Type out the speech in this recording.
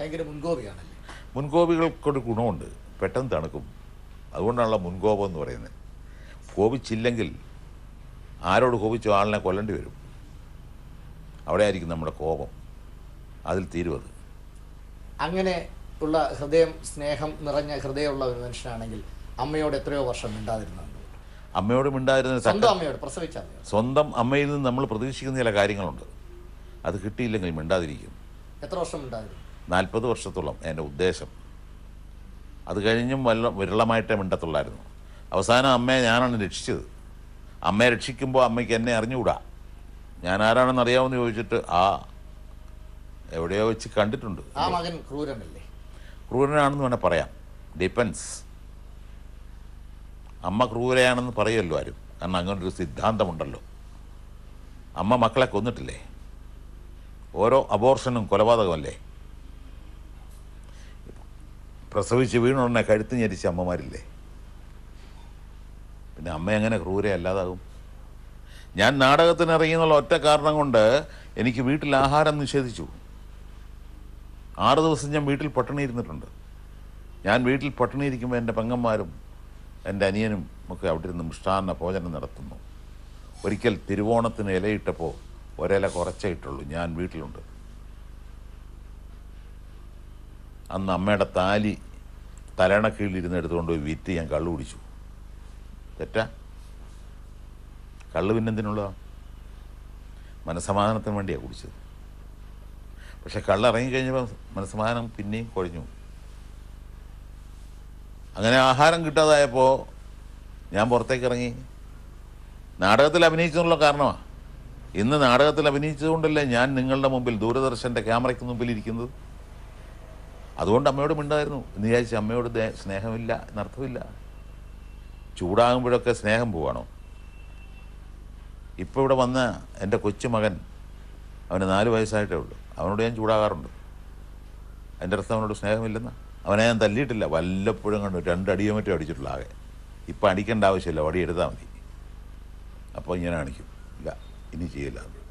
ഭയങ്കര മുൻകോപിയാണല്ലേ മുൻകോപികൾക്കൊരു ഗുണമുണ്ട് പെട്ടെന്ന് തണുക്കും അതുകൊണ്ടാണല്ലോ മുൻകോപം എന്ന് പറയുന്നത് കോപിച്ചില്ലെങ്കിൽ ആരോട് കോപിച്ചോ ആളിനെ കൊല്ലേണ്ടി വരും അവിടെ ആയിരിക്കും നമ്മുടെ കോപം അതിൽ തീരുവത് അങ്ങനെ ഉള്ള ഹൃദയം സ്നേഹം നിറഞ്ഞ ഹൃദയമുള്ള ഒരു മനുഷ്യനാണെങ്കിൽ അമ്മയോട് എത്രയോ വർഷം മിണ്ടാതിരുന്നത് അമ്മയോട് മിണ്ടായിരുന്ന സ്വന്തം അമ്മയോട് പ്രസവിച്ച അമ്മയോട് സ്വന്തം അമ്മയിൽ നിന്ന് നമ്മൾ പ്രതീക്ഷിക്കുന്ന ചില കാര്യങ്ങളുണ്ട് അത് കിട്ടിയില്ലെങ്കിൽ മിണ്ടാതിരിക്കും എത്ര വർഷം മിണ്ടാതിരുന്നു നാൽപ്പത് വർഷത്തോളം എൻ്റെ ഉദ്ദേശം അത് കഴിഞ്ഞും വല്ല വിരളമായിട്ടേ മിണ്ടത്തുള്ളായിരുന്നു അവസാനം അമ്മയെ ഞാനാണ് രക്ഷിച്ചത് അമ്മയെ രക്ഷിക്കുമ്പോൾ അമ്മയ്ക്ക് എന്നെ അറിഞ്ഞുകൂടാ ഞാൻ ആരാണെന്ന് അറിയാമെന്ന് ചോദിച്ചിട്ട് ആ എവിടെയോ വെച്ച് കണ്ടിട്ടുണ്ട് ആ മകൻ ക്രൂരനല്ലേ ക്രൂരനാണെന്ന് വേണേൽ പറയാം ഡിപ്പെൻസ് അമ്മ ക്രൂരയാണെന്ന് പറയുമല്ലോ ആരും കാരണം അങ്ങനെ ഒരു സിദ്ധാന്തമുണ്ടല്ലോ അമ്മ മക്കളെ കൊന്നിട്ടില്ലേ ഓരോ അബോർഷനും കൊലപാതകമല്ലേ പ്രസവിച്ച് വീണുടനെ കഴുത്ത് ഞെരിച്ച അമ്മമാരില്ലേ പിന്നെ അമ്മ എങ്ങനെ ക്രൂരയല്ലാതാകും ഞാൻ നാടകത്തിന് ഇറങ്ങിയെന്നുള്ള ഒറ്റ കാരണം കൊണ്ട് എനിക്ക് വീട്ടിൽ ആഹാരം നിഷേധിച്ചു ആറ് ദിവസം ഞാൻ വീട്ടിൽ പട്ടിണി ഇരുന്നിട്ടുണ്ട് ഞാൻ വീട്ടിൽ പട്ടിണി ഇരിക്കുമ്പോൾ എൻ്റെ പെങ്ങന്മാരും എൻ്റെ അനിയനും ഒക്കെ അവിടെ ഇരുന്ന് മിഷ്ടാന്ന ഭോജനം നടത്തുന്നു ഒരിക്കൽ തിരുവോണത്തിന് ഇലയിട്ടപ്പോൾ ഒരില കുറച്ചേ ഇട്ടുള്ളൂ ഞാൻ വീട്ടിലുണ്ട് അന്ന് അമ്മയുടെ താലി തലണക്കീഴിലിരുന്ന് എടുത്തുകൊണ്ട് പോയി വിറ്റ് ഞാൻ കള്ളു കുടിച്ചു തെറ്റാ കള്ള് പിന്നെന്തിനുള്ളതാണ് മനസമാധാനത്തിന് വേണ്ടിയാണ് കുടിച്ചത് പക്ഷെ കള്ള് ഇറങ്ങിക്കഴിഞ്ഞപ്പോൾ മനസ്സമാധാനം പിന്നെയും കുഴഞ്ഞു അങ്ങനെ ആഹാരം കിട്ടാതായപ്പോൾ ഞാൻ പുറത്തേക്ക് ഇറങ്ങി നാടകത്തിൽ അഭിനയിച്ചതിനുള്ള കാരണമാണ് ഇന്ന് നാടകത്തിൽ അഭിനയിച്ചതുകൊണ്ടല്ലേ ഞാൻ നിങ്ങളുടെ മുമ്പിൽ ദൂരദർശൻ്റെ ക്യാമറയ്ക്ക് മുമ്പിൽ ഇരിക്കുന്നത് അതുകൊണ്ട് അമ്മയോട് മിണ്ടായിരുന്നു എന്ന് വിചാരിച്ച് അമ്മയോട് ദേ- സ്നേഹമില്ല എന്നർത്ഥമില്ല ചൂടാകുമ്പോഴൊക്കെ സ്നേഹം പോവാണോ ഇപ്പോൾ ഇവിടെ വന്ന എൻ്റെ കൊച്ചുമകൻ അവന് നാല് വയസ്സായിട്ടേ ഉള്ളൂ അവനോട് ഞാൻ ചൂടാകാറുണ്ട് അതിൻ്റെ അർത്ഥം അവനോട് സ്നേഹമില്ലെന്ന് അവനെ ഞാൻ തല്ലിയിട്ടില്ല വല്ലപ്പോഴും കണ്ടു രണ്ടടിയോ മറ്റോ അടിച്ചിട്ടുള്ള ആകെ ഇപ്പം അടിക്കേണ്ട ആവശ്യമില്ല വടി എടുത്താൽ മതി അപ്പോൾ ഇങ്ങനെ കാണിക്കും ഇല്ല ഇനി ചെയ്യില്ല